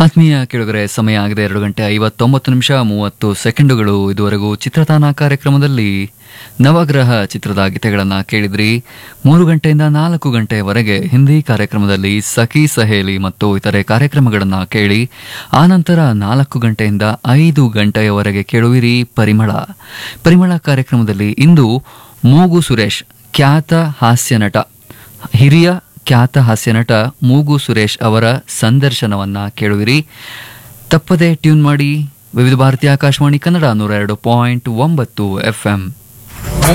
ಆತ್ಮೀಯ ಕೇಳಿದರೆ ಸಮಯ ಆಗಿದೆ ಎರಡು ಗಂಟೆ ಐವತ್ತೊಂಬತ್ತು ನಿಮಿಷ ಮೂವತ್ತು ಸೆಕೆಂಡುಗಳು ಇದುವರೆಗೂ ಚಿತ್ರತಾನ ಕಾರ್ಯಕ್ರಮದಲ್ಲಿ ನವಗ್ರಹ ಚಿತ್ರದ ಗೀತೆಗಳನ್ನು ಕೇಳಿದ್ರಿ ಮೂರು ಗಂಟೆಯಿಂದ ನಾಲ್ಕು ಗಂಟೆಯವರೆಗೆ ಹಿಂದಿ ಕಾರ್ಯಕ್ರಮದಲ್ಲಿ ಸಖಿ ಸಹೇಲಿ ಮತ್ತು ಇತರೆ ಕಾರ್ಯಕ್ರಮಗಳನ್ನು ಕೇಳಿ ಆನಂತರ ನಾಲ್ಕು ಗಂಟೆಯಿಂದ ಐದು ಗಂಟೆಯವರೆಗೆ ಕೇಳುವಿರಿ ಪರಿಮಳ ಪರಿಮಳ ಕಾರ್ಯಕ್ರಮದಲ್ಲಿ ಇಂದು ಮೂಗು ಸುರೇಶ್ ಖ್ಯಾತ ಹಾಸ್ಯ ನಟ ಹಿರಿಯ ಖ್ಯಾತ ಹಾಸ್ಯ ನಟ ಮೂಗು ಸುರೇಶ್ ಅವರ ಸಂದರ್ಶನವನ್ನ ಕೇಳುವಿರಿ ತಪ್ಪದೆ ಟ್ಯೂನ್ ಮಾಡಿ ವಿವಿಧ ಭಾರತಿ ಆಕಾಶವಾಣಿ ಕನ್ನಡ ನೂರ ಎರಡು ಪಾಯಿಂಟ್ ಒಂಬತ್ತು ಎಫ್